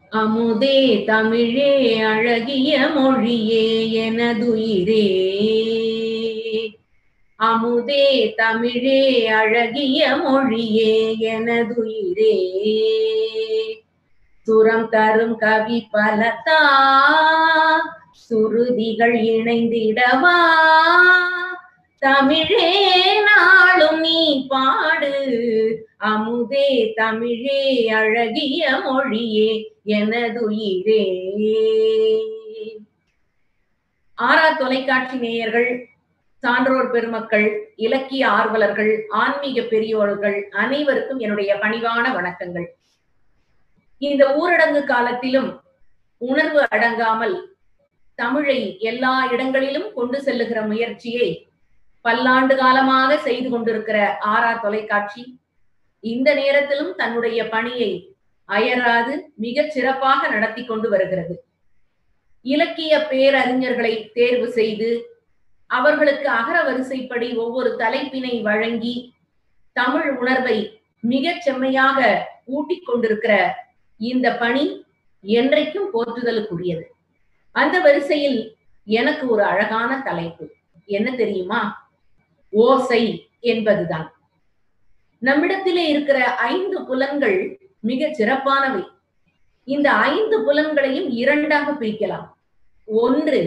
அமுதே தமிழே அழகிய மொழியே எனதுயிரே அமுதே தமிழே அழகிய மொழியே எனதுயிரே சுரம் தரும் கவி பலதா சுருதிகள் இணைந்திடவா தமிழே நாளும் நீ பாடு அமுதே தமிழே அழகிய மொழியே எனதுயிரே ஆரா தொலைக்காட்சி நேயர்கள் சான்றோர் பெருமக்கள் இலக்கிய ஆர்வலர்கள் ஆன்மீக பெரியோர்கள் அனைவருக்கும் என்னுடைய பணிவான வணக்கங்கள் இந்த ஊரடங்கு காலத்திலும் உணர்வு அடங்காமல் தமிழை எல்லா இடங்களிலும் கொண்டு செல்லுகிற முயற்சியை பல்லாண்டு காலமாக செய்து கொண்டிருக்கிற ஆரா தொலைக்காட்சி இந்த நேரத்திலும் தன்னுடைய பணியை அயராது மிகச் சிறப்பாக நடத்தி கொண்டு வருகிறது இலக்கிய பேரறிஞர்களை தேர்வு செய்து அவர்களுக்கு அகர வரிசைப்படி ஒவ்வொரு தலைப்பினை வழங்கி தமிழ் உணர்வை மிகச் செம்மையாக ஊட்டிக் கொண்டிருக்கிற இந்த பணி என்றைக்கும் போற்றுதலுக்குரியது அந்த வரிசையில் எனக்கு ஒரு அழகான தலைப்பு என்ன தெரியுமா ஓசை என்பதுதான் நம்மிடத்திலே இருக்கிற ஐந்து புலன்கள் மிக சிறப்பானவை இந்த ஐந்து புலன்களையும் இரண்டாக பிரிக்கலாம் ஒன்று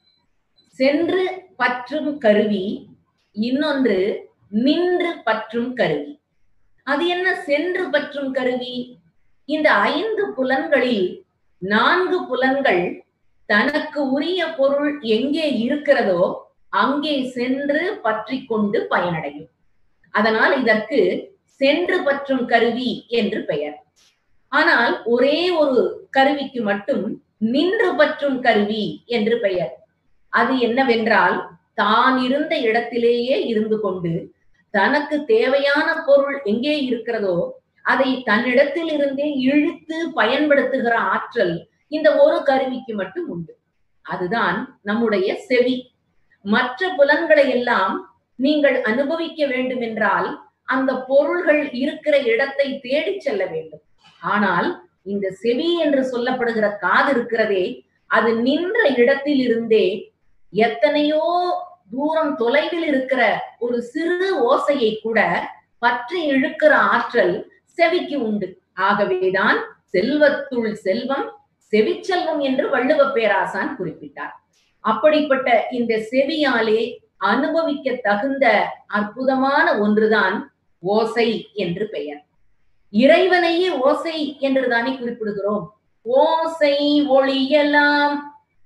சென்று பற்றும் கருவி இன்னொன்று நின்று பற்றும் கருவி அது என்ன சென்று பற்றும் கருவி இந்த ஐந்து புலன்களில் நான்கு புலன்கள் தனக்கு உரிய பொருள் எங்கே இருக்கிறதோ அங்கே சென்று பற்றி கொண்டு பயனடையும் அதனால் இதற்கு சென்று பற்றும் கருவி என்று பெயர் ஆனால் ஒரே ஒரு கருவிக்கு மட்டும் நின்று பற்றும் கருவி என்று பெயர் அது என்னவென்றால் தான் இருந்த இடத்திலேயே இருந்து கொண்டு தனக்கு தேவையான பொருள் எங்கே இருக்கிறதோ அதை தன்னிடத்தில் இருந்தே இழுத்து பயன்படுத்துகிற ஆற்றல் இந்த ஒரு கருவிக்கு மட்டும் உண்டு அதுதான் நம்முடைய செவி மற்ற புலன்களை எல்லாம் நீங்கள் அனுபவிக்க வேண்டும் என்றால் அந்த பொருள்கள் இருக்கிற இடத்தை தேடி செல்ல வேண்டும் ஆனால் இந்த செவி என்று சொல்லப்படுகிற காது இருக்கிறதே அது நின்ற இடத்தில் இருந்தே எத்தனையோ தூரம் தொலைவில் இருக்கிற ஒரு சிறு ஓசையை கூட பற்றி இழுக்கிற ஆற்றல் செவிக்கு உண்டு ஆகவேதான் செல்வத்துள் செல்வம் செவிச்செல்வம் என்று வள்ளுவ பேராசான் குறிப்பிட்டார் அப்படிப்பட்ட இந்த செவியாலே அனுபவிக்க தகுந்த அற்புதமான ஒன்றுதான் ஓசை என்று பெயர் இறைவனையே ஓசை என்று தானே குறிப்பிடுகிறோம் ஓசை ஒளியலாம்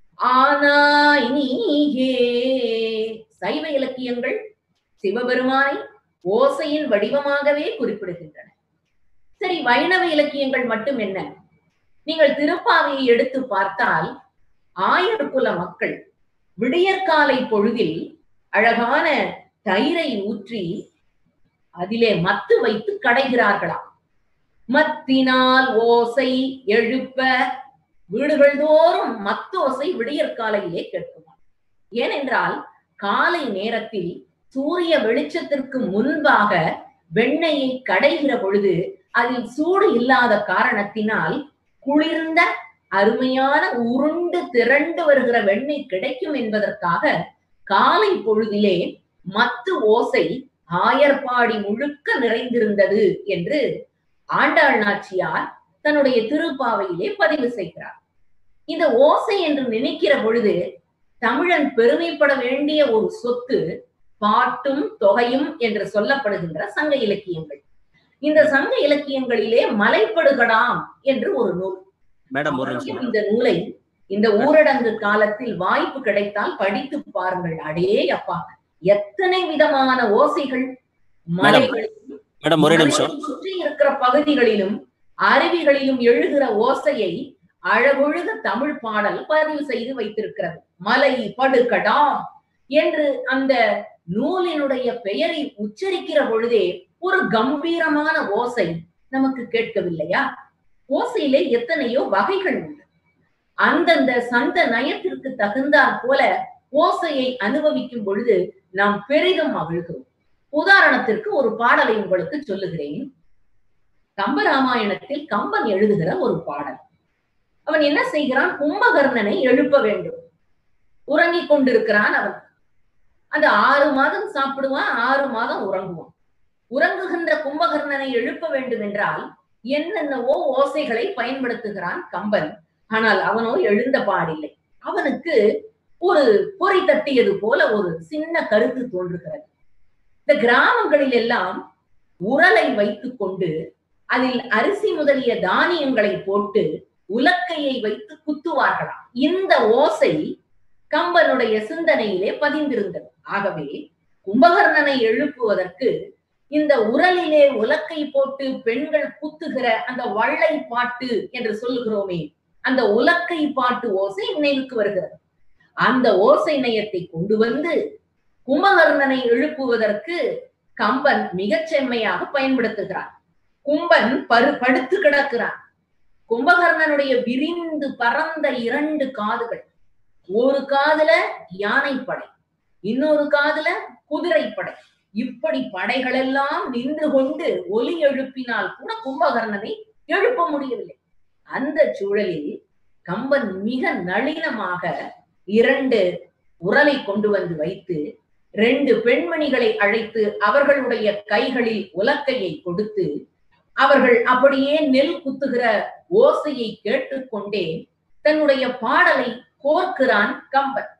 ஆனாய் நீயே சைவ இலக்கியங்கள் சிவபெருமானை ஓசையின் வடிவமாகவே குறிப்பிடுகின்றன சரி வைணவ இலக்கியங்கள் மட்டும் என்ன நீங்கள் திருப்பாவையை எடுத்து பார்த்தால் ஆயர்குல மக்கள் விடியற்காலை பொழுதில் அழகான தயிரை ஊற்றி அதிலே மத்து வைத்து கடைகிறார்களாம் மத்தினால் ஓசை எழுப்ப வீடுகள் தோறும் மத்தோசை விடியற்காலையிலே கேட்குமா ஏனென்றால் காலை நேரத்தில் சூரிய வெளிச்சத்திற்கு முன்பாக வெண்ணெயை கடைகிற பொழுது அதில் சூடு இல்லாத காரணத்தினால் குளிர்ந்த அருமையான உருண்டு திரண்டு வருகிற வெண்ணெய் கிடைக்கும் என்பதற்காக காலை பொழுதிலே மத்து ஓசை ஆயர்பாடி முழுக்க நிறைந்திருந்தது என்று ஆண்டாள் நாச்சியார் தன்னுடைய திருப்பாவையிலே பதிவு செய்கிறார் இந்த ஓசை என்று நினைக்கிற பொழுது தமிழன் பெருமைப்பட வேண்டிய ஒரு சொத்து பாட்டும் தொகையும் என்று சொல்லப்படுகின்ற சங்க இலக்கியங்கள் இந்த சங்க இலக்கியங்களிலே மலைப்படுகடாம் என்று ஒரு நூல் மேடம் ஒரு நிமிஷம் இந்த நூலை இந்த ஊரடங்கு காலத்தில் வாய்ப்பு கிடைத்தால் படித்து பாருங்கள் அடே அப்பா எத்தனை விதமான ஓசைகள் மலைகளிலும் மேடம் ஒரே நிமிஷம் மலையை சுற்றி இருக்கிற பகுதிகளிலும் அருவிகளிலும் எழுகிற ஓசையை அழகொழுக தமிழ் பாடல் பதிவு செய்து வைத்திருக்கிறது மலை படுகடாம் என்று அந்த நூலினுடைய பெயரை உச்சரிக்கிற பொழுதே ஒரு கம்பீரமான ஓசை நமக்கு கேட்கவில்லையா ஓசையிலே எத்தனையோ வகைகள் உண்டு அந்தந்த சந்த நயத்திற்கு தகுந்தாற் போல ஓசையை அனுபவிக்கும் பொழுது நாம் பெரிதும் மகிழ்கிறோம் உதாரணத்திற்கு ஒரு பாடலை உங்களுக்கு சொல்லுகிறேன் கம்பராமாயணத்தில் கம்பன் எழுதுகிற ஒரு பாடல் அவன் என்ன செய்கிறான் கும்பகர்ணனை எழுப்ப வேண்டும் உறங்கிக் கொண்டிருக்கிறான் அவன் அந்த ஆறு மாதம் சாப்பிடுவான் ஆறு மாதம் உறங்குவான் உறங்குகின்ற கும்பகர்ணனை எழுப்ப வேண்டும் என்றால் என்னென்னவோ ஓசைகளை பயன்படுத்துகிறான் கம்பன் ஆனால் அவனோ எழுந்த பாடில்லை அவனுக்கு ஒரு பொறி தட்டியது போல ஒரு சின்ன கருத்து தோன்றுகிறது இந்த கிராமங்களில் எல்லாம் உரலை வைத்துக் கொண்டு அதில் அரிசி முதலிய தானியங்களை போட்டு உலக்கையை வைத்து குத்துவார்களாம் இந்த ஓசை கம்பனுடைய சிந்தனையிலே பதிந்திருந்தது ஆகவே கும்பகர்ணனை எழுப்புவதற்கு இந்த உரலிலே உலக்கை போட்டு பெண்கள் குத்துகிற அந்த வள்ளை பாட்டு என்று சொல்லுகிறோமே அந்த உலக்கை பாட்டு ஓசை நினைவுக்கு வருகிறது அந்த ஓசை நயத்தை கொண்டு வந்து கும்பகர்ணனை எழுப்புவதற்கு கம்பன் மிகச் செம்மையாக பயன்படுத்துகிறான் கும்பன் பரு படுத்து கிடக்கிறான் கும்பகர்ணனுடைய விரிந்து பறந்த இரண்டு காதுகள் ஒரு காதுல யானைப்படை இன்னொரு காதுல குதிரைப்படை இப்படி படைகள் எல்லாம் நின்று கொண்டு ஒலி எழுப்பினால் கூட கும்பகர்ணனை எழுப்ப முடியவில்லை அந்த சூழலில் கம்பன் மிக நளினமாக இரண்டு உரலை கொண்டு வந்து வைத்து ரெண்டு பெண்மணிகளை அழைத்து அவர்களுடைய கைகளில் உலக்கையை கொடுத்து அவர்கள் அப்படியே நெல் குத்துகிற ஓசையை கேட்டுக்கொண்டே தன்னுடைய பாடலை கோர்க்கிறான் கம்பன்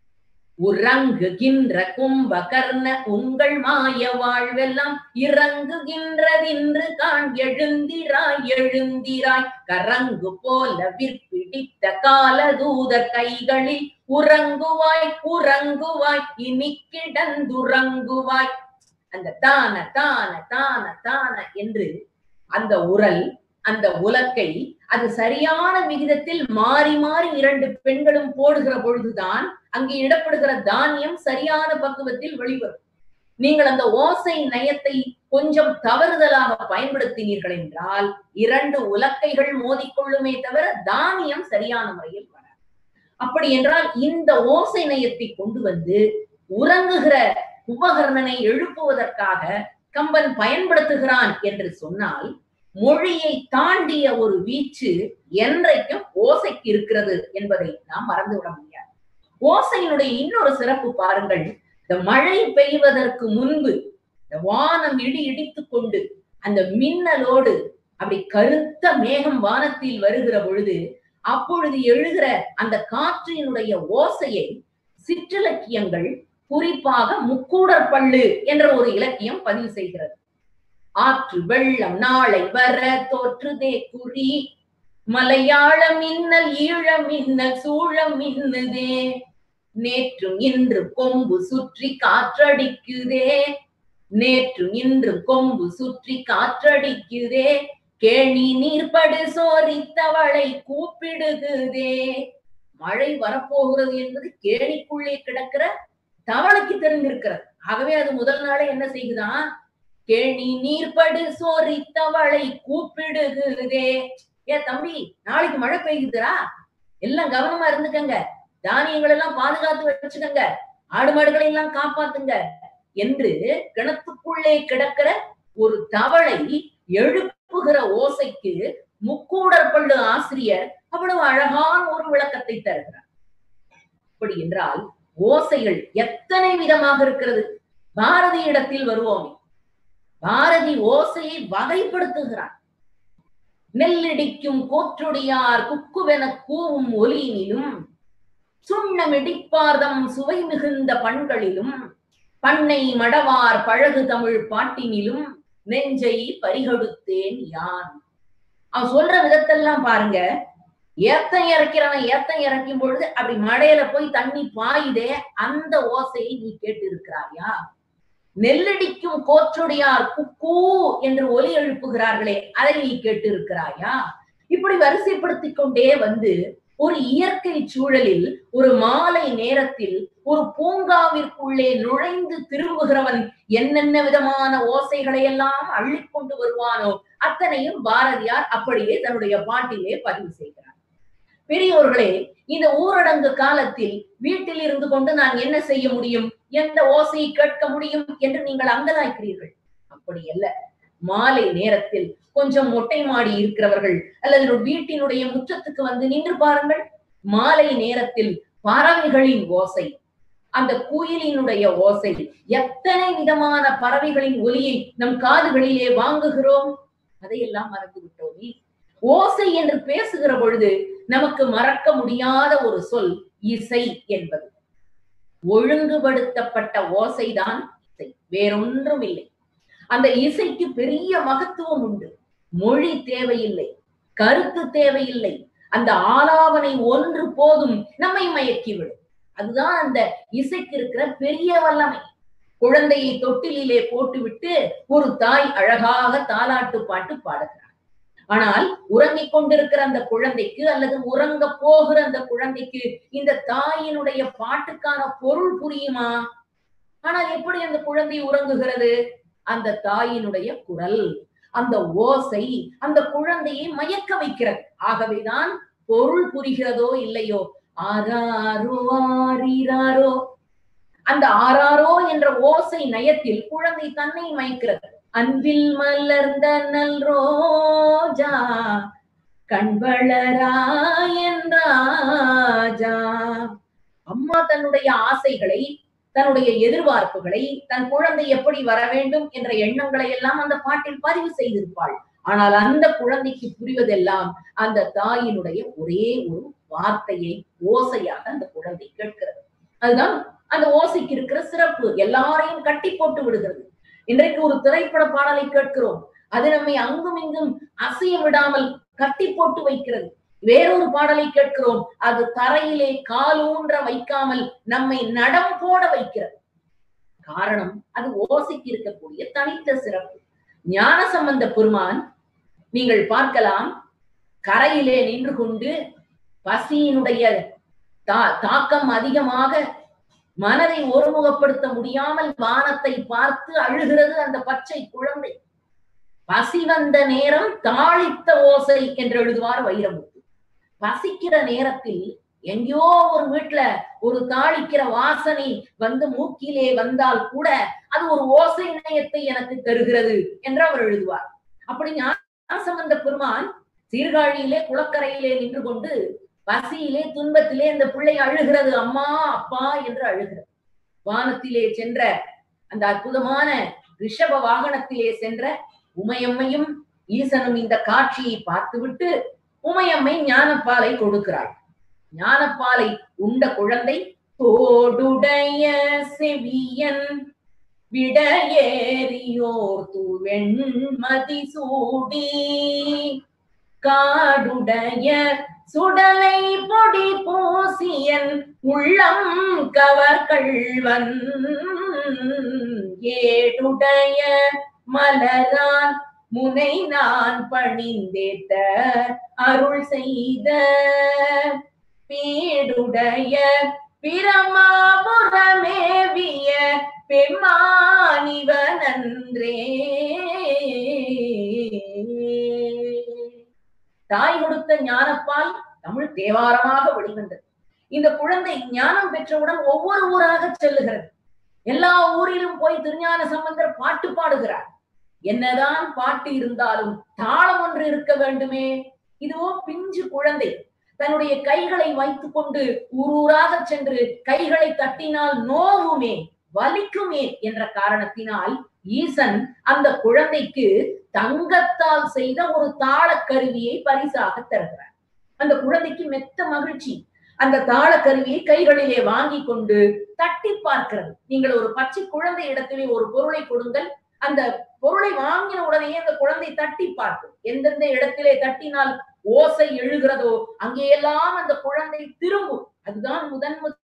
உறங்குகின்ற கும்பகர்ண உங்கள் மாய வாழ்வெல்லாம் இறங்குகின்றதின்று காண் எழுந்திராய் எழுந்திராய் கரங்கு போல விற்பிடித்த காலதூத கைகளில் உறங்குவாய் உறங்குவாய் இனி கிடந்துறங்குவாய் அந்த தான தான தான தான என்று அந்த உரல் அந்த உலக்கை அது சரியான விகிதத்தில் மாறி மாறி இரண்டு பெண்களும் போடுகிற பொழுதுதான் அங்கே இடப்படுகிற தானியம் சரியான பக்குவத்தில் வெளிவரும் நீங்கள் அந்த ஓசை நயத்தை கொஞ்சம் தவறுதலாக பயன்படுத்தினீர்கள் என்றால் இரண்டு உலக்கைகள் மோதிக்கொள்ளுமே தவிர தானியம் சரியான முறையில் வராது அப்படி என்றால் இந்த ஓசை நயத்தை கொண்டு வந்து உறங்குகிற கும்பகர்ணனை எழுப்புவதற்காக கம்பன் பயன்படுத்துகிறான் என்று சொன்னால் மொழியை தாண்டிய ஒரு வீச்சு என்றைக்கும் ஓசைக்கு இருக்கிறது என்பதை நாம் மறந்துவிட முடியாது ஓசையினுடைய இன்னொரு சிறப்பு பாருங்கள் இந்த மழை பெய்வதற்கு முன்பு இந்த வானம் இடி இடித்துக் கொண்டு அந்த மின்னலோடு அப்படி கருத்த மேகம் வானத்தில் வருகிற பொழுது அப்பொழுது எழுகிற அந்த காற்றினுடைய ஓசையை சிற்றிலக்கியங்கள் குறிப்பாக முக்கூடர் பள்ளு என்ற ஒரு இலக்கியம் பதிவு செய்கிறது ஆற்று வெள்ளம் நாளை வர தோற்றுதே குறி மலையாளம் மின்னல் ஈழம் மின்னல் சூழம் மின்னுதே நேற்றும் இன்று கொம்பு சுற்றி காற்றடிக்குதே நேற்றும் இன்று கொம்பு சுற்றி காற்றடிக்குதே கேணி நீர்படு சோரித்தவளை கூப்பிடுகுதே மழை வரப்போகிறது என்பது கேணிக்குள்ளே கிடக்கிற தவளைக்கு தெரிந்திருக்கிறது ஆகவே அது முதல் நாளே என்ன செய்யுதான் கேணி நீர்படு சோரித்தவளை கூப்பிடுகுதே ஏ தம்பி நாளைக்கு மழை பெய்யுதுடா எல்லாம் கவனமா இருந்துக்கங்க தானியங்கள் எல்லாம் பாதுகாத்து வச்சுக்கங்க ஆடு மாடுகளை எல்லாம் காப்பாத்துங்க என்று கிணத்துக்குள்ளே கிடக்கிற ஒரு தவளை எழுப்புகிற ஓசைக்கு முக்கூடர் பள்ளு ஆசிரியர் அவ்வளவு அழகான ஒரு விளக்கத்தை தருகிறார் அப்படி என்றால் ஓசைகள் எத்தனை விதமாக இருக்கிறது பாரதி இடத்தில் வருவோமே பாரதி ஓசையை வகைப்படுத்துகிறார் நெல்லிடிக்கும் கோற்றுடையார் குக்குவென கூவும் ஒலியினிலும் சுண்ணமிடிப்பார்தம் சுவை மிகுந்த பண்களிலும் பண்ணை மடவார் பழகு தமிழ் பாட்டினிலும் நெஞ்சை பறிகொடுத்தேன் யான் அவன் சொல்ற விதத்தெல்லாம் பாருங்க ஏத்தம் இறக்கிறவன் ஏத்தம் இறக்கும் பொழுது அப்படி மடையில போய் தண்ணி பாயுதே அந்த ஓசையை நீ கேட்டு இருக்கிறாயா நெல்லடிக்கும் கோற்றுடையார் குக்கூ என்று ஒலி எழுப்புகிறார்களே அதை நீ கேட்டு இருக்கிறாயா இப்படி வரிசைப்படுத்திக் கொண்டே வந்து ஒரு இயற்கை சூழலில் ஒரு மாலை நேரத்தில் ஒரு பூங்காவிற்குள்ளே நுழைந்து திரும்புகிறவன் என்னென்ன விதமான ஓசைகளை எல்லாம் அள்ளிக்கொண்டு வருவானோ அத்தனையும் பாரதியார் அப்படியே தன்னுடைய பாட்டிலே பதிவு செய்கிறார் பெரியோர்களே இந்த ஊரடங்கு காலத்தில் வீட்டில் இருந்து கொண்டு நான் என்ன செய்ய முடியும் எந்த ஓசையை கேட்க முடியும் என்று நீங்கள் அங்கலாய்க்கிறீர்கள் அப்படி அல்ல மாலை நேரத்தில் கொஞ்சம் மொட்டை மாடி இருக்கிறவர்கள் அல்லது ஒரு வீட்டினுடைய முற்றத்துக்கு வந்து நின்று பாருங்கள் மாலை நேரத்தில் பறவைகளின் ஓசை அந்த குயிலினுடைய ஓசை எத்தனை விதமான பறவைகளின் ஒலியை நம் காதுகளிலே வாங்குகிறோம் அதையெல்லாம் மறந்து விட்டோமே ஓசை என்று பேசுகிற பொழுது நமக்கு மறக்க முடியாத ஒரு சொல் இசை என்பது ஒழுங்குபடுத்தப்பட்ட ஓசைதான் இசை வேறொன்றும் இல்லை அந்த இசைக்கு பெரிய மகத்துவம் உண்டு மொழி தேவையில்லை கருத்து தேவையில்லை அந்த ஆலாபனை ஒன்று போதும் நம்மை மயக்கிவிடும் அதுதான் அந்த இசைக்கு இருக்கிற பெரிய வல்லமை குழந்தையை தொட்டிலே போட்டுவிட்டு ஒரு தாய் அழகாக தாலாட்டு பாட்டு பாடுகிறார் ஆனால் உறங்கிக் கொண்டிருக்கிற அந்த குழந்தைக்கு அல்லது உறங்க போகிற அந்த குழந்தைக்கு இந்த தாயினுடைய பாட்டுக்கான பொருள் புரியுமா ஆனால் எப்படி அந்த குழந்தை உறங்குகிறது அந்த தாயினுடைய குரல் அந்த ஓசை அந்த குழந்தையை மயக்க வைக்கிறது ஆகவேதான் பொருள் புரிகிறதோ இல்லையோ ஆராரோ ஆரிராரோ அந்த ஆராரோ என்ற ஓசை நயத்தில் குழந்தை தன்னை மயக்கிறது அன்பில் மலர்ந்த நல் ரோஜா கண்வளராயன் ராஜா அம்மா தன்னுடைய ஆசைகளை தன்னுடைய எதிர்பார்ப்புகளை தன் குழந்தை எப்படி வர வேண்டும் என்ற எண்ணங்களை எல்லாம் அந்த பாட்டில் பதிவு செய்திருப்பாள் ஆனால் அந்த குழந்தைக்கு புரிவதெல்லாம் அந்த தாயினுடைய ஒரே ஒரு வார்த்தையை ஓசையாக அந்த குழந்தை கேட்கிறது அதுதான் அந்த ஓசைக்கு இருக்கிற சிறப்பு எல்லாரையும் கட்டி போட்டு விடுகிறது இன்றைக்கு ஒரு திரைப்பட பாடலை கேட்கிறோம் அது நம்மை அங்கும் இங்கும் அசைய விடாமல் கட்டி போட்டு வைக்கிறது வேறொரு பாடலை கேட்கிறோம் அது தரையிலே காலூன்ற வைக்காமல் நம்மை நடம் போட வைக்கிறது காரணம் அது ஓசைக்கு இருக்கக்கூடிய தனித்த சிறப்பு ஞான சம்பந்த பெருமான் நீங்கள் பார்க்கலாம் கரையிலே நின்று கொண்டு பசியினுடைய தா தாக்கம் அதிகமாக மனதை ஒருமுகப்படுத்த முடியாமல் வானத்தை பார்த்து அழுகிறது அந்த பச்சை குழந்தை பசி வந்த நேரம் தாளித்த ஓசை என்று எழுதுவார் வைரமுத்து பசிக்கிற நேரத்தில் எங்கேயோ ஒரு வீட்டுல ஒரு தாளிக்கிற வாசனை வந்து மூக்கிலே வந்தால் கூட அது ஒரு ஓசை இணையத்தை எனக்கு தருகிறது என்று அவர் எழுதுவார் அப்படி ஞானசம்பந்த பெருமான் சீர்காழியிலே குளக்கரையிலே நின்று கொண்டு பசியிலே துன்பத்திலே இந்த பிள்ளை அழுகிறது அம்மா அப்பா என்று அழுகிறது வானத்திலே சென்ற அந்த அற்புதமான ரிஷப வாகனத்திலே சென்ற உமையம்மையும் ஈசனும் இந்த காட்சியை பார்த்துவிட்டு உமையம்மை ஞானப்பாலை கொடுக்கிறாள் ஞானப்பாலை உண்ட குழந்தை தோடுடைய செவியன் விடையேறியோர் தூவெண்மதி சூடி காடுடைய சுடலை பொடி பூசியன் உள்ளம் கவர் கள்வன் ஏடுடைய மலரான் முனை நான் பணிந்தேத்த அருள் செய்த பீடுடைய பிரமாபுரமேவிய பெம்மானிவனன்றே தாய் கொடுத்த ஞானப்பால் தமிழ் தேவாரமாக வெளிவந்தது இந்த குழந்தை ஞானம் பெற்றவுடன் ஒவ்வொரு ஊராக செல்லுகிறது எல்லா ஊரிலும் போய் திருஞான சம்பந்தர் பாட்டு பாடுகிறார் என்னதான் பாட்டு இருந்தாலும் தாளம் ஒன்று இருக்க வேண்டுமே இதுவோ பிஞ்சு குழந்தை தன்னுடைய கைகளை வைத்துக் கொண்டு ஊரூராக சென்று கைகளை தட்டினால் நோவுமே வலிக்குமே என்ற காரணத்தினால் ஈசன் அந்த குழந்தைக்கு தங்கத்தால் செய்த ஒரு தாள கருவியை பரிசாக தருகிறார் அந்த குழந்தைக்கு மெத்த மகிழ்ச்சி அந்த தாள கருவியை கைகளிலே வாங்கி கொண்டு தட்டி பார்க்கிறது நீங்கள் ஒரு பச்சை குழந்தை இடத்திலே ஒரு பொருளை கொடுங்கள் அந்த பொருளை வாங்கின உடனே அந்த குழந்தை தட்டி பார்க்கும் எந்தெந்த இடத்திலே தட்டினால் ஓசை எழுகிறதோ அங்கேயெல்லாம் அந்த குழந்தை திரும்பும் அதுதான் முதன்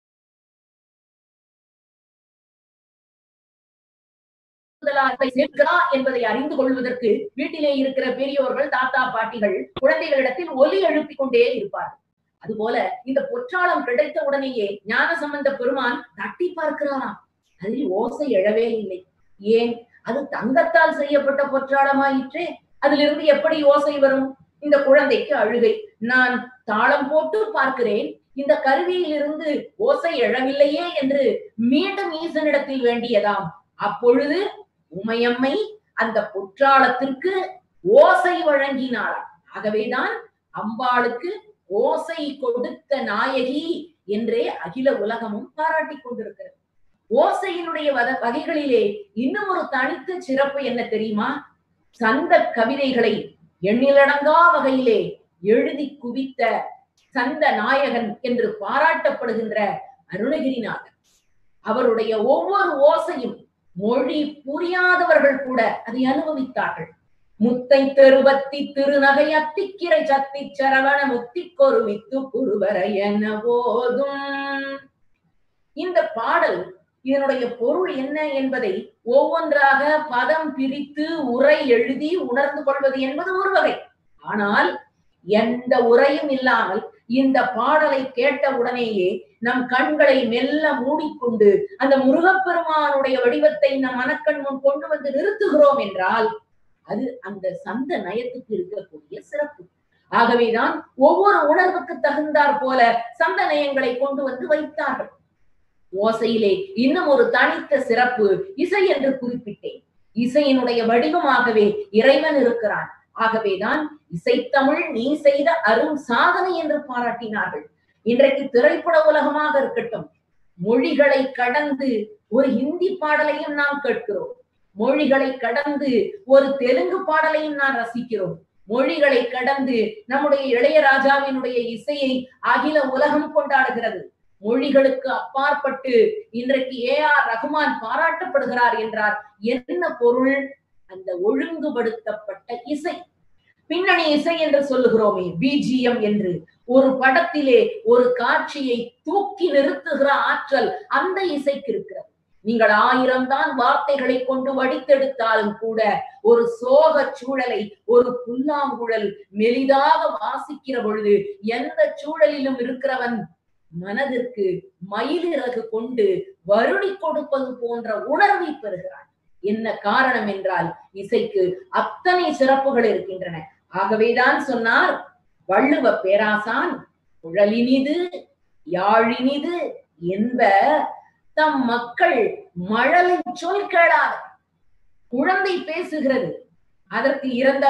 முதலாக சேர்க்கிறா என்பதை அறிந்து கொள்வதற்கு வீட்டிலே இருக்கிற பெரியோர்கள் தாத்தா பாட்டிகள் குழந்தைகளிடத்தில் ஒலி எழுப்பிக் கொண்டே இருப்பார்கள் அதுபோல இந்த பொற்றாளம் கிடைத்த உடனேயே ஞான சம்பந்த பெருமான் தட்டி பார்க்கிறாராம் அதில் ஓசை எழவே இல்லை ஏன் அது தங்கத்தால் செய்யப்பட்ட பொற்றாளமாயிற்றே அதிலிருந்து எப்படி ஓசை வரும் இந்த குழந்தைக்கு அழுகை நான் தாளம் போட்டு பார்க்கிறேன் இந்த கருவியில் இருந்து ஓசை எழவில்லையே என்று மீண்டும் ஈசனிடத்தில் வேண்டியதாம் அப்பொழுது உமையம்மை அந்த புற்றாளத்திற்கு ஓசை வழங்கினாராம் ஆகவேதான் அம்பாளுக்கு ஓசை கொடுத்த நாயகி என்றே அகில உலகமும் பாராட்டிக் கொண்டிருக்கிறது ஓசையினுடைய வத- வகைகளிலே இன்னும் ஒரு தனித்த சிறப்பு என்ன தெரியுமா சந்த கவிதைகளை எண்ணிலடங்கா வகையிலே எழுதி குவித்த சந்த நாயகன் என்று பாராட்டப்படுகின்ற அருணகிரிநாதர் அவருடைய ஒவ்வொரு ஓசையும் மொழி புரியாதவர்கள் கூட அதை அனுபவித்தார்கள் முத்தை தெருவத்தி திருநகை அத்திக்கிரை சத்தி சரவண முத்தி கொருவித்து குருவர என போதும் இந்த பாடல் இதனுடைய பொருள் என்ன என்பதை ஒவ்வொன்றாக பதம் பிரித்து உரை எழுதி உணர்ந்து கொள்வது என்பது ஒரு வகை ஆனால் எந்த உரையும் இல்லாமல் இந்த பாடலை கேட்ட உடனேயே நம் கண்களை மெல்ல மூடிக்கொண்டு அந்த முருகப்பெருமானுடைய வடிவத்தை நம் மனக்கண் முன் கொண்டு வந்து நிறுத்துகிறோம் என்றால் அது அந்த சந்த நயத்துக்கு இருக்கக்கூடிய சிறப்பு ஆகவேதான் ஒவ்வொரு உணர்வுக்கு தகுந்தாற் போல சந்த நயங்களை கொண்டு வந்து வைத்தார்கள் ஓசையிலே இன்னும் ஒரு தனித்த சிறப்பு இசை என்று குறிப்பிட்டேன் இசையினுடைய வடிவமாகவே இறைவன் இருக்கிறான் ஆகவேதான் இசைத்தமிழ் நீ செய்த அரும் சாதனை என்று பாராட்டினார்கள் இன்றைக்கு திரைப்பட உலகமாக இருக்கட்டும் மொழிகளை கடந்து ஒரு ஹிந்தி பாடலையும் நாம் கேட்கிறோம் மொழிகளை கடந்து ஒரு தெலுங்கு பாடலையும் நான் ரசிக்கிறோம் மொழிகளை கடந்து நம்முடைய இளையராஜாவினுடைய இசையை அகில உலகம் கொண்டாடுகிறது மொழிகளுக்கு அப்பாற்பட்டு இன்றைக்கு ஏ ஆர் ரகுமான் பாராட்டப்படுகிறார் என்றார் என்ன பொருள் அந்த ஒழுங்குபடுத்தப்பட்ட இசை பின்னணி இசை என்று சொல்லுகிறோமே பிஜிஎம் என்று ஒரு படத்திலே ஒரு காட்சியை தூக்கி நிறுத்துகிற ஆற்றல் அந்த இசைக்கு இருக்கிறது நீங்கள் ஆயிரம் தான் வார்த்தைகளை கொண்டு வடித்தெடுத்தாலும் கூட ஒரு சோக சூழலை ஒரு புல்லாங்குழல் மெலிதாக வாசிக்கிற பொழுது எந்த சூழலிலும் இருக்கிறவன் மனதிற்கு மயிலிறகு கொண்டு வருடி கொடுப்பது போன்ற உணர்வை பெறுகிறான் என்ன காரணம் என்றால் இசைக்கு அத்தனை சிறப்புகள் இருக்கின்றன ஆகவேதான் சொன்னார் வள்ளுவ பேராசான் குழலினிது யாழினிது என்ப தம் மக்கள் மழலை சொல் கேளாத குழந்தை பேசுகிறது அதற்கு இறந்த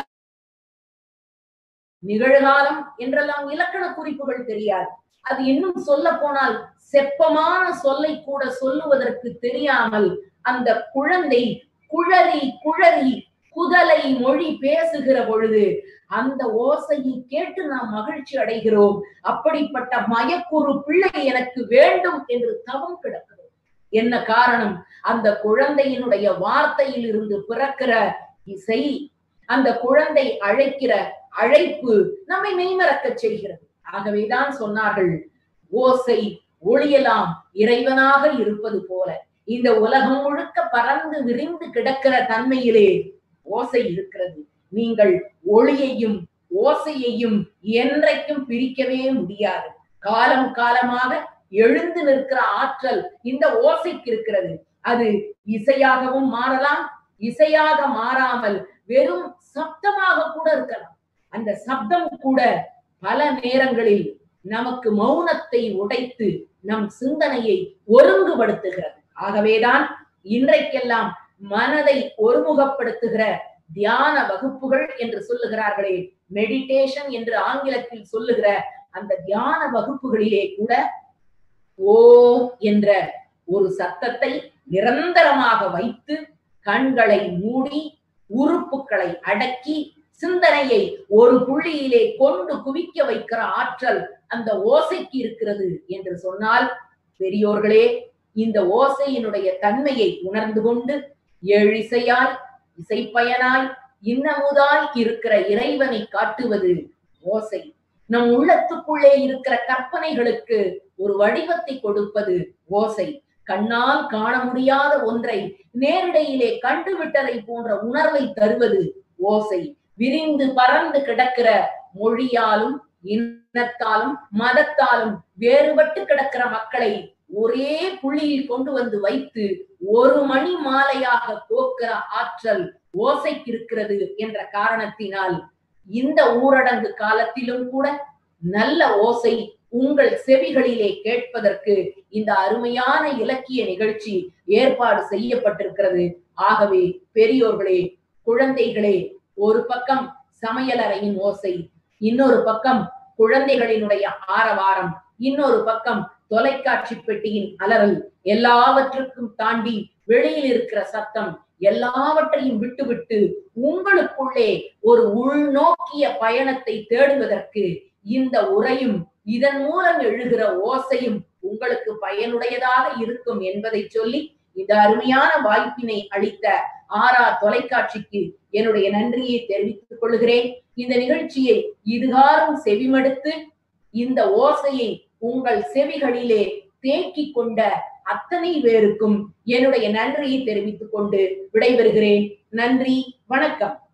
நிகழ்காலம் என்றெல்லாம் இலக்கண குறிப்புகள் தெரியாது அது இன்னும் சொல்ல போனால் செப்பமான சொல்லை கூட சொல்லுவதற்கு தெரியாமல் அந்த குழந்தை குழறி குழறி குதலை மொழி பேசுகிற பொழுது அந்த ஓசையை கேட்டு நாம் மகிழ்ச்சி அடைகிறோம் அப்படிப்பட்ட மயக்குறு பிள்ளை எனக்கு வேண்டும் என்று தவம் கிடக்கிறோம் என்ன காரணம் அந்த குழந்தையினுடைய வார்த்தையில் இருந்து பிறக்கிற இசை அந்த குழந்தை அழைக்கிற அழைப்பு நம்மை மெய்மறக்க செய்கிறது ஆகவேதான் சொன்னார்கள் ஓசை ஒளியலாம் இறைவனாக இருப்பது போல இந்த உலகம் முழுக்க பறந்து விரிந்து கிடக்கிற தன்மையிலே ஓசை இருக்கிறது நீங்கள் ஒளியையும் ஓசையையும் என்றைக்கும் பிரிக்கவே முடியாது காலம் காலமாக எழுந்து நிற்கிற ஆற்றல் இந்த ஓசைக்கு இருக்கிறது அது இசையாகவும் மாறலாம் இசையாக மாறாமல் வெறும் சப்தமாக கூட இருக்கலாம் அந்த சப்தம் கூட பல நேரங்களில் நமக்கு மௌனத்தை உடைத்து நம் சிந்தனையை ஒருங்குபடுத்துகிறது ஆகவேதான் இன்றைக்கெல்லாம் மனதை ஒருமுகப்படுத்துகிற தியான வகுப்புகள் என்று சொல்லுகிறார்களே மெடிடேஷன் என்று ஆங்கிலத்தில் சொல்லுகிற அந்த தியான வகுப்புகளிலே கூட ஓ என்ற ஒரு சத்தத்தை நிரந்தரமாக வைத்து கண்களை மூடி உறுப்புகளை அடக்கி சிந்தனையை ஒரு புள்ளியிலே கொண்டு குவிக்க வைக்கிற ஆற்றல் அந்த ஓசைக்கு இருக்கிறது என்று சொன்னால் பெரியோர்களே இந்த ஓசையினுடைய தன்மையை உணர்ந்து கொண்டு ஏழிசையாய் இசைப்பயனாய் இன்னமுதாய் இருக்கிற இறைவனை காட்டுவது ஓசை நம் உள்ளத்துக்குள்ளே இருக்கிற கற்பனைகளுக்கு ஒரு வடிவத்தை கொடுப்பது ஓசை கண்ணால் காண முடியாத ஒன்றை நேரிடையிலே கண்டுவிட்டதை போன்ற உணர்வை தருவது ஓசை விரிந்து பறந்து கிடக்கிற மொழியாலும் இனத்தாலும் மதத்தாலும் வேறுபட்டு கிடக்கிற மக்களை ஒரே புள்ளியில் கொண்டு வந்து வைத்து ஒரு மணி மாலையாக கோக்கிற ஆற்றல் ஓசைக்கு இருக்கிறது என்ற காரணத்தினால் இந்த ஊரடங்கு காலத்திலும் கூட நல்ல ஓசை உங்கள் செவிகளிலே கேட்பதற்கு இந்த அருமையான இலக்கிய நிகழ்ச்சி ஏற்பாடு செய்யப்பட்டிருக்கிறது ஆகவே பெரியோர்களே குழந்தைகளே ஒரு பக்கம் சமையலறையின் ஓசை இன்னொரு பக்கம் குழந்தைகளினுடைய ஆரவாரம் இன்னொரு பக்கம் தொலைக்காட்சி பெட்டியின் அலறல் எல்லாவற்றுக்கும் தாண்டி வெளியில் இருக்கிற சத்தம் எல்லாவற்றையும் விட்டுவிட்டு உங்களுக்குள்ளே ஒரு உள்நோக்கிய பயணத்தை தேடுவதற்கு இந்த உரையும் இதன் மூலம் எழுகிற ஓசையும் உங்களுக்கு பயனுடையதாக இருக்கும் என்பதை சொல்லி இந்த அருமையான வாய்ப்பினை அளித்த ஆரா தொலைக்காட்சிக்கு என்னுடைய நன்றியை தெரிவித்துக் கொள்கிறேன் இந்த நிகழ்ச்சியை இதுகாரும் செவிமடுத்து இந்த ஓசையை உங்கள் செவிகளிலே தேக்கிக் கொண்ட அத்தனை பேருக்கும் என்னுடைய நன்றியை தெரிவித்துக் கொண்டு விடைபெறுகிறேன் நன்றி வணக்கம்